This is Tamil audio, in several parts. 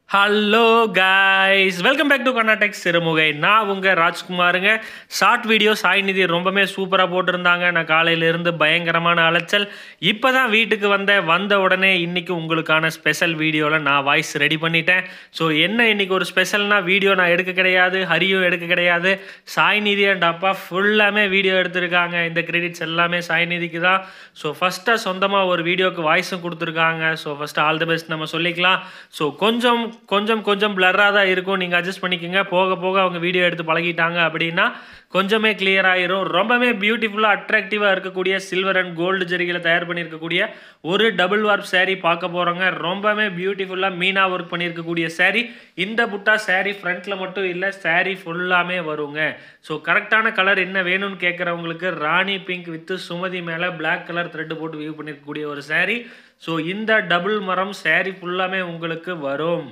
hello guys welcome back to Karnatak Sirumugai நான் உங்கள் ராஜ்குமாருங்க ஷார்ட் வீடியோ சாய்நிதி ரொம்பவே சூப்பராக போட்டிருந்தாங்க நான் காலையிலேருந்து பயங்கரமான அலைச்சல் இப்போ தான் வீட்டுக்கு வந்தேன் வந்த உடனே இன்னைக்கு உங்களுக்கான ஸ்பெஷல் வீடியோவில் நான் வாய்ஸ் ரெடி பண்ணிட்டேன் ஸோ என்ன இன்னைக்கு ஒரு ஸ்பெஷல்னா வீடியோ நான் எடுக்க கிடையாது ஹரியும் எடுக்க கிடையாது சாய்நிதி அண்ட் அப்பா ஃபுல்லாமே வீடியோ எடுத்திருக்காங்க இந்த கிரெடிட்ஸ் எல்லாமே சாய்நிதிக்கு தான் ஸோ ஃபஸ்ட்டாக சொந்தமாக ஒரு வீடியோக்கு வாய்ஸும் கொடுத்துருக்காங்க so first all the best நம்ம சொல்லிக்கலாம் ஸோ கொஞ்சம் கொஞ்சம் கொஞ்சம் பிளர்ராக தான் இருக்கும் நீங்கள் அட்ஜஸ்ட் பண்ணிக்கோங்க போக போக அவங்க வீடியோ எடுத்து பழகிட்டாங்க அப்படின்னா கொஞ்சமே clear ஆயிரும் ரொம்பவே பியூட்டிஃபுல்லாக அட்ராக்டிவாக இருக்கக்கூடிய சில்வர் அண்ட் கோல்டு ஜெரிகளை தயார் பண்ணியிருக்கக்கூடிய ஒரு டபுள் வார்ப் saree பார்க்க போகிறோங்க ரொம்பவே பியூட்டிஃபுல்லாக மீனா ஒர்க் பண்ணியிருக்கக்கூடிய saree இந்த புட்டா saree ஃப்ரண்ட்டில் மட்டும் இல்லை saree ஃபுல்லாமே வருங்க ஸோ கரெக்டான கலர் என்ன வேணும்னு கேட்குறவங்களுக்கு ராணி பிங்க் வித்து சுமதி மேலே Black கலர் த்ரெட் போட்டு வியூ பண்ணியிருக்கக்கூடிய ஒரு saree ஸோ இந்த டபுள் மரம் saree ஃபுல்லாமே உங்களுக்கு வரும்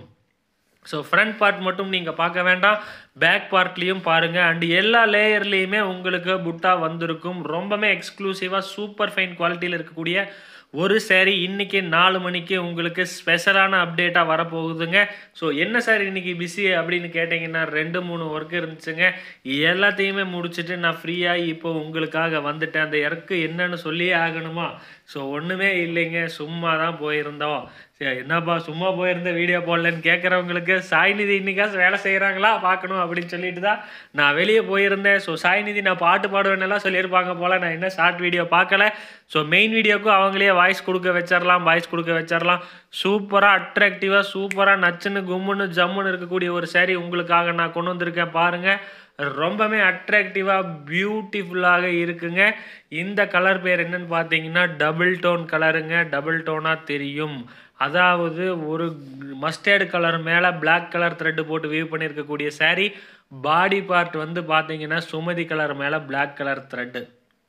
ஸோ ஃப்ரண்ட் பார்ட் மட்டும் நீங்கள் பார்க்க வேண்டாம் பேக் பார்ட்லேயும் பாருங்கள் அண்ட் எல்லா லேயர்லேயுமே உங்களுக்கு புட்டா வந்திருக்கும் ரொம்பவே எக்ஸ்க்ளூசிவாக சூப்பர் ஃபைன் குவாலிட்டியில் இருக்கக்கூடிய ஒரு saree இன்னைக்கு நாலு மணிக்கு உங்களுக்கு ஸ்பெஷலான அப்டேட்டாக வரப்போகுதுங்க ஸோ என்ன சார் இன்னைக்கு பிஸி அப்படின்னு கேட்டிங்கன்னா ரெண்டு மூணு ஒர்க் இருந்துச்சுங்க எல்லாத்தையுமே முடிச்சுட்டு நான் ஃப்ரீயாகி இப்போ உங்களுக்காக வந்துட்டேன் அந்த இறக்கு என்னன்னு சொல்லியே ஆகணுமா ஸோ ஒன்றுமே இல்லைங்க சும்மா தான் போயிருந்தோம் சரி என்னப்பா சும்மா போயிருந்த வீடியோ போடலன்னு கேட்குறவங்களுக்கு சாய்நிதி இன்னைக்காச்சும் வேலை செய்கிறாங்களா பார்க்கணும் அப்படின்னு சொல்லிட்டு தான் நான் வெளியே போயிருந்தேன் ஸோ சாய்நிதி நான் பாட்டு பாடுவேன்னெல்லாம் சொல்லியிருப்பாங்க போல் நான் என்ன ஷார்ட் வீடியோ பார்க்கல ஸோ மெயின் வீடியோக்கும் அவங்களே வாய்ஸ் கொடுக்க வச்சிடலாம் வாய்ஸ் கொடுக்க வச்சிடலாம் சூப்பராக அட்ராக்டிவாக சூப்பராக நச்சுன்னு கும்முன்னு ஜம்முன்னு இருக்கக்கூடிய ஒரு saree உங்களுக்காக நான் கொண்டு வந்திருக்கேன் பாருங்கள் ரொம்பவே அட்ராக்டிவாக பியூட்டிஃபுல்லாக இருக்குங்க இந்த கலர் பேர் என்னன்னு பார்த்தீங்கன்னா டபுள் டோன் கலருங்க டபுள் டோனாக தெரியும் அதாவது ஒரு மஸ்டர்டு கலர் மேலே Black கலர் த்ரெட்டு போட்டு வியூ பண்ணியிருக்கக்கூடிய saree பாடி பார்ட் வந்து பார்த்தீங்கன்னா சுமதி கலர் மேலே Black கலர் த்ரெட்டு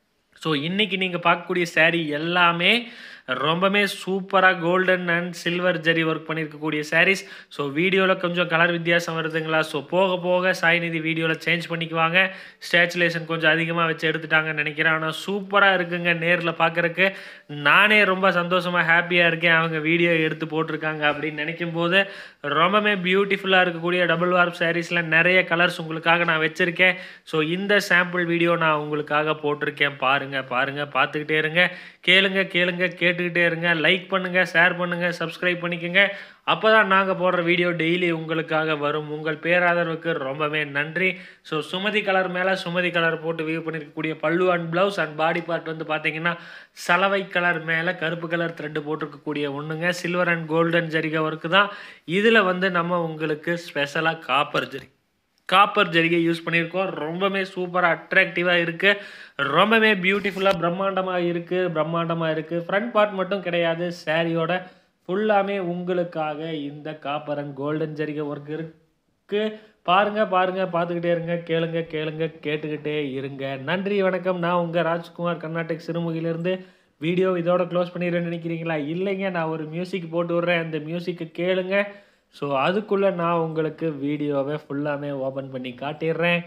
ஸோ இன்னைக்கு நீங்கள் பார்க்கக்கூடிய saree எல்லாமே ரொம்பவே சூப்பராக golden and silver zari work பண்ணியிருக்கக்கூடிய sarees ஸோ வீடியோவில் கொஞ்சம் கலர் வித்தியாசம் வருதுங்களா ஸோ போக போக சாய்நிதி வீடியோவில் சேஞ்ச் பண்ணிக்குவாங்க ஸ்டேச்சுலேஷன் கொஞ்சம் அதிகமாக வச்சு எடுத்துட்டாங்கன்னு நினைக்கிறேன் ஆனால் சூப்பராக இருக்குங்க நேரில் பார்க்குறக்கு நானே ரொம்ப சந்தோஷமாக ஹாப்பியாக இருக்கேன் அவங்க வீடியோ எடுத்து போட்டிருக்காங்க அப்படின்னு நினைக்கும் போது ரொம்பவே பியூட்டிஃபுல்லாக இருக்கக்கூடிய டபுள் வார்ப் சாரீஸில் நிறைய கலர்ஸ் உங்களுக்காக நான் வச்சுருக்கேன் ஸோ இந்த சாம்பிள் வீடியோ நான் உங்களுக்காக போட்டிருக்கேன் பாருங்கள் பாருங்கள் பார்த்துக்கிட்டே இருங்க கேளுங்க கேளுங்க கேட்டுக்கிட்டே இருங்க லைக் பண்ணுங்கள் ஷேர் பண்ணுங்கள் சப்ஸ்கிரைப் பண்ணிக்கோங்க அப்போ தான் நாங்கள் போடுற வீடியோ டெய்லி உங்களுக்காக வரும் உங்கள் பேராதரவுக்கு ரொம்பவே நன்றி ஸோ சுமதி கலர் மேலே சுமதி கலர் போட்டு வியூ பண்ணியிருக்கக்கூடிய pallu and blouse and body part வந்து பார்த்தீங்கன்னா சலவை கலர் மேலே கருப்பு கலர் த்ரெட்டு போட்டிருக்கக்கூடிய ஒன்றுங்க சில்வர் அண்ட் கோல்டன் ஜரிகை ஒர்க்கு தான் இதில் வந்து நம்ம உங்களுக்கு ஸ்பெஷலாக காப்பர் ஜரி காப்பர் ஜரிகை யூஸ் பண்ணியிருக்கோம் ரொம்பவே சூப்பராக அட்ராக்டிவாக இருக்குது ரொம்பவே பியூட்டிஃபுல்லாக பிரம்மாண்டமாக இருக்குது பிரம்மாண்டமாக இருக்குது ஃப்ரண்ட் பார்ட் மட்டும் கிடையாது சாரியோட ஃபுல்லாமே உங்களுக்காக இந்த காப்பர் அண்ட் கோல்டன் ஜரிகை ஒர்க் இருக்கு பாருங்க பாருங்க பார்த்துக்கிட்டே இருங்க கேளுங்க கேளுங்க கேட்டுக்கிட்டே இருங்க நன்றி வணக்கம் நான் உங்கள் ராஜ்குமார் கர்நாடக் சிறுமுகையிலேருந்து வீடியோ இதோட க்ளோஸ் பண்ணிடுறேன்னு நினைக்கிறீங்களா இல்லைங்க நான் ஒரு மியூசிக் போட்டு விட்றேன் அந்த மியூசிக்கை கேளுங்க ஸோ அதுக்குள்ளே நான் உங்களுக்கு வீடியோவை ஃபுல்லாமே ஓப்பன் பண்ணி காட்டிடுறேன்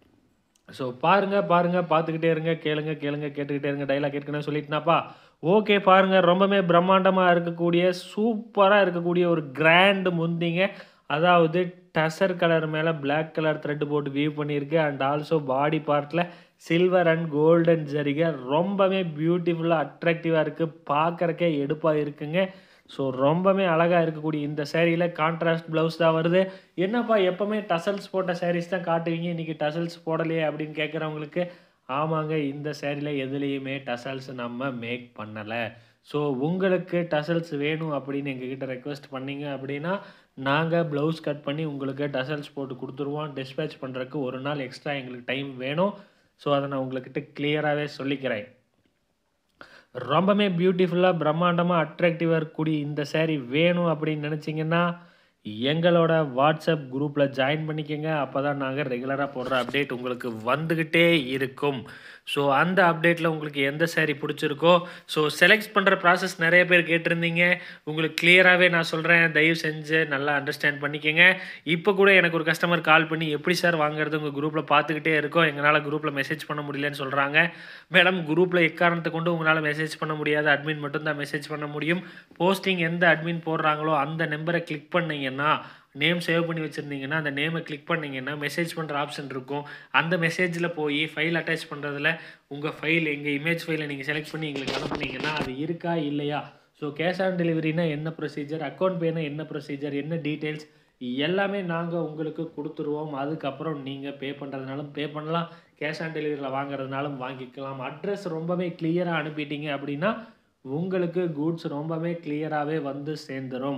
ஸோ பாருங்க பாருங்க பார்த்துக்கிட்டே இருங்க கேளுங்க கேளுங்க கேட்டுக்கிட்டே இருங்க டைலாக் ஏற்கனவே சொல்லிட்டுனாப்பா ஓகே பாருங்க ரொம்பவே பிரம்மாண்டமாக இருக்கக்கூடிய சூப்பராக இருக்கக்கூடிய ஒரு கிராண்ட் முந்திங்க அதாவது டசர் கலர் மேலே Black கலர் த்ரெட் போட்டு வியூ பண்ணியிருக்கு அண்ட் ஆல்சோ பாடி பார்ட்டில் சில்வர் அண்ட் கோல்டன் ஜரிகை ரொம்பவே பியூட்டிஃபுல்லாக அட்ராக்டிவாக இருக்குது பார்க்குறக்கே எடுப்பாக இருக்குங்க ஸோ ரொம்பவே அழகாக இருக்கக்கூடிய இந்த சேரீயில் கான்ட்ராஸ்ட் ப்ளவுஸ் தான் வருது என்னப்பா எப்போவுமே டசல்ஸ் போட்ட சாரீஸ் தான் காட்டுவீங்க இன்றைக்கி டசல்ஸ் போடலையே அப்படின்னு கேட்குறவங்களுக்கு ஆமாங்க இந்த சேரீயில் எதுலேயுமே டசல்ஸ் நம்ம மேக் பண்ணலை ஸோ உங்களுக்கு டசல்ஸ் வேணும் அப்படின்னு எங்ககிட்ட ரெக்வெஸ்ட் பண்ணீங்க அப்படின்னா நாங்கள் ப்ளவுஸ் கட் பண்ணி உங்களுக்கு டசல்ஸ் போட்டு கொடுத்துருவோம் டிஸ்பேச் பண்ணுறதுக்கு ஒரு நாள் எக்ஸ்ட்ரா எங்களுக்கு டைம் வேணும் ஸோ அதை நான் உங்கள்கிட்ட கிளியராகவே சொல்லிக்கிறேன் ரொம்பவே பியூட்டிஃபுல்லாக பிரம்மாண்டமாக அட்ராக்டிவாக இருக்கக்கூடிய இந்த saree வேணும் அப்படின்னு நினச்சிங்கன்னா எங்களோட வாட்ஸ்அப் குரூப்பில் ஜாயின் பண்ணிக்கோங்க அப்போ தான் நாங்கள் ரெகுலராக போடுற அப்டேட் உங்களுக்கு வந்துக்கிட்டே இருக்கும் ஸோ அந்த அப்டேட்டில் உங்களுக்கு எந்த saree பிடிச்சிருக்கோ ஸோ செலக்ட் பண்ணுற ப்ராசஸ் நிறைய பேர் கேட்டிருந்தீங்க உங்களுக்கு கிளியராகவே நான் சொல்கிறேன் தயவு செஞ்சு நல்லா அண்டர்ஸ்டாண்ட் பண்ணிக்கோங்க இப்போ கூட எனக்கு ஒரு கஸ்டமர் கால் பண்ணி எப்படி சார் வாங்குறது உங்கள் குரூப்பில் பார்த்துக்கிட்டே இருக்கோம் எங்களால் குரூப்பில் மெசேஜ் பண்ண முடியலன்னு சொல்கிறாங்க மேடம் குரூப்பில் எக்காரணத்தை கொண்டு உங்களால் மெசேஜ் பண்ண முடியாது அட்மின் மட்டும்தான் மெசேஜ் பண்ண முடியும் போஸ்டிங் எந்த அட்மின் போடுறாங்களோ அந்த நம்பரை கிளிக் பண்ணீங்கன்னா நேம் சேவ் பண்ணி வச்சுருந்தீங்கன்னா அந்த நேமை கிளிக் பண்ணிங்கன்னா மெசேஜ் பண்ணுற ஆப்ஷன் இருக்கும் அந்த மெசேஜில் போய் ஃபைல் அட்டாச் பண்ணுறதுல உங்கள் ஃபைல் எங்கள் இமேஜ் ஃபைலை நீங்கள் செலக்ட் பண்ணி எங்களுக்கு அனுப்புனீங்கன்னா அது இருக்கா இல்லையா ஸோ கேஷ் ஆன் டெலிவரினா என்ன ப்ரொசீஜர் அக்கௌண்ட் பேனா என்ன ப்ரொசீஜர் என்ன டீட்டெயில்ஸ் எல்லாமே நாங்கள் உங்களுக்கு கொடுத்துருவோம் அதுக்கப்புறம் நீங்கள் பே பண்ணுறதுனாலும் பே பண்ணலாம் கேஷ் ஆன் டெலிவரியில் வாங்குறதுனாலும் வாங்கிக்கலாம் அட்ரஸ் ரொம்பவே கிளியராக அனுப்பிட்டீங்க அப்படின்னா உங்களுக்கு கூட்ஸ் ரொம்பவே கிளியராகவே வந்து சேர்ந்துடும்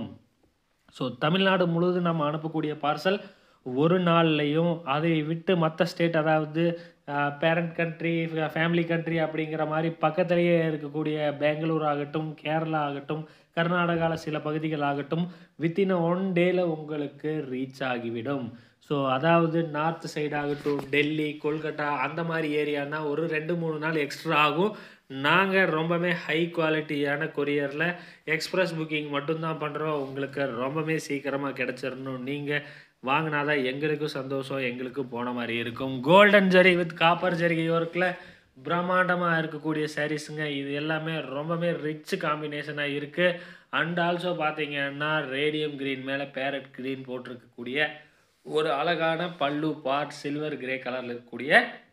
ஸோ தமிழ்நாடு முழுவதும் நம்ம அனுப்பக்கூடிய பார்சல் ஒரு நாள்லையும் அதை விட்டு மற்ற ஸ்டேட் அதாவது பேரண்ட் கண்ட்ரி ஃபேமிலி கண்ட்ரி அப்படிங்கிற மாதிரி பக்கத்துலேயே இருக்கக்கூடிய பெங்களூர் ஆகட்டும் கேரளா ஆகட்டும் கர்நாடகாவில் சில பகுதிகள் ஆகட்டும் வித்தின் ஒன் டேயில் உங்களுக்கு ரீச் ஆகிவிடும் ஸோ அதாவது நார்த் சைடு ஆகட்டும் டெல்லி கொல்கட்டா அந்த மாதிரி ஏரியானா ஒரு ரெண்டு மூணு நாள் எக்ஸ்ட்ரா ஆகும் நாங்கள் ரொம்பவே ஹை குவாலிட்டியான கொரியரில் எக்ஸ்பிரஸ் புக்கிங் மட்டும்தான் பண்ணுறோம் உங்களுக்கு ரொம்பவே சீக்கிரமாக கிடச்சிடணும் நீங்கள் வாங்கினாதான் எங்களுக்கும் சந்தோஷம் எங்களுக்கும் போன மாதிரி இருக்கும் கோல்டன் ஜரி வித் காப்பர் ஜரிகை ஒர்க்கில் பிரம்மாண்டமாக இருக்கக்கூடிய சாரீஸுங்க இது எல்லாமே ரொம்பவே ரிச் காம்பினேஷனாக இருக்குது அண்ட் ஆல்சோ பார்த்தீங்கன்னா ரேடியம் க்ரீன் மேலே பேரட் க்ரீன் போட்டிருக்கக்கூடிய ஒரு அழகான பல்லு பார்ட் சில்வர் கிரே கலரில் இருக்கக்கூடிய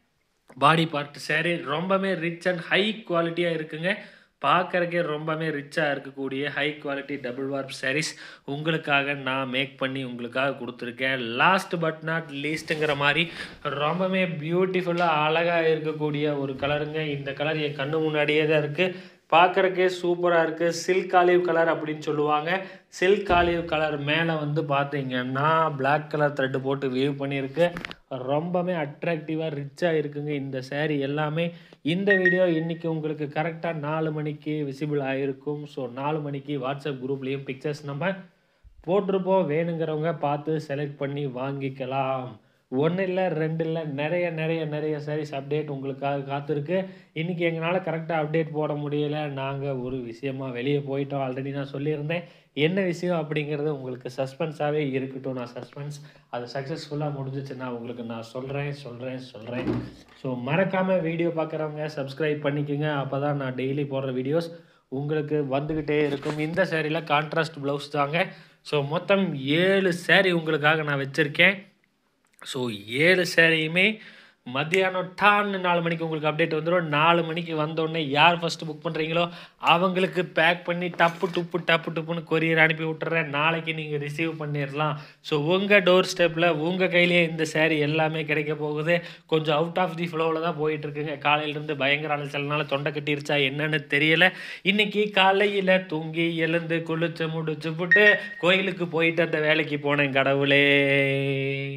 பாடி பார்ட் saree ரொம்பவே ரிச் அண்ட் ஹை குவாலிட்டியாக இருக்குங்க பார்க்கறக்கே ரொம்பவே ரிச்சாக இருக்கக்கூடிய high quality double warp sarees உங்களுக்காக நான் மேக் பண்ணி உங்களுக்காக கொடுத்துருக்கேன் லாஸ்ட் பட் நாட் லீஸ்ட்டுங்கிற மாதிரி ரொம்பவே பியூட்டிஃபுல்லாக அழகாக இருக்கக்கூடிய ஒரு கலருங்க இந்த கலர் என் கண்ணு முன்னாடியே தான் இருக்குது பார்க்குறக்கே சூப்பராக இருக்குது சில்க் ஆலிவ் கலர் அப்படின்னு சொல்லுவாங்க சில்க் ஆலிவ் கலர் மேலே வந்து பார்த்தீங்கன்னா Black கலர் த்ரெட்டு போட்டு வேவ் பண்ணியிருக்கு ரொம்பவே அட்ராக்டிவாக ரிச்சாக இருக்குங்க இந்த saree எல்லாமே இந்த வீடியோ இன்றைக்கி உங்களுக்கு கரெக்டாக நாலு மணிக்கு விசிபிள் ஆகிருக்கும் ஸோ நாலு மணிக்கு வாட்ஸ்அப் குரூப்லேயும் பிக்சர்ஸ் நம்ம போட்டிருப்போம் வேணுங்கிறவங்க பார்த்து செலக்ட் பண்ணி வாங்கிக்கலாம் ஒன்று இல்லை ரெண்டு இல்லை நிறைய நிறைய நிறைய சாரீஸ் அப்டேட் உங்களுக்காக காத்திருக்கு இன்றைக்கி எங்களால் கரெக்டாக அப்டேட் போட முடியல நாங்கள் ஒரு விஷயமா வெளியே போயிட்டோம் ஆல்ரெடி நான் சொல்லியிருந்தேன் என்ன விஷயம் அப்படிங்கிறது உங்களுக்கு சஸ்பென்ஸாகவே இருக்கட்டும் நான் சஸ்பென்ஸ் அது சக்ஸஸ்ஃபுல்லாக முடிஞ்சிச்சுன்னா உங்களுக்கு நான் சொல்கிறேன் சொல்கிறேன் சொல்கிறேன் ஸோ மறக்காமல் வீடியோ பார்க்குறவங்க சப்ஸ்கிரைப் பண்ணிக்கோங்க அப்போ தான் நான் டெய்லி போடுற வீடியோஸ் உங்களுக்கு வந்துக்கிட்டே இருக்கும் இந்த சேரீயில் கான்ட்ராஸ்ட் ப்ளவுஸ் தாங்க ஸோ மொத்தம் ஏழு சேரீ உங்களுக்காக நான் வச்சுருக்கேன் ஸோ ஏழு சேரீயுமே மத்தியானம் டான்னு நாலு மணிக்கு உங்களுக்கு அப்டேட் வந்துடும் நாலு மணிக்கு வந்தோடனே யார் ஃபஸ்ட்டு புக் பண்ணுறீங்களோ அவங்களுக்கு பேக் பண்ணி டப்பு டுப்பு டப்பு டுப்புன்னு கொரியர் அனுப்பி விட்டுறேன் நாளைக்கு நீங்கள் ரிசீவ் பண்ணிடலாம் ஸோ உங்கள் டோர் ஸ்டெப்பில் உங்கள் கையிலேயே இந்த சேரீ எல்லாமே கிடைக்க போகுது கொஞ்சம் அவுட் ஆஃப் தி ஃப்ளோவில் தான் போயிட்டுருக்குங்க காலையிலேருந்து பயங்கர அலைச்சல்னால தொண்டை கட்டிருச்சா என்னன்னு தெரியல இன்னைக்கு காலையில் தூங்கி எழுந்து குளிச்சு முடிச்சு போட்டு கோயிலுக்கு போயிட்டு அந்த வேலைக்கு போனேன் கடவுளே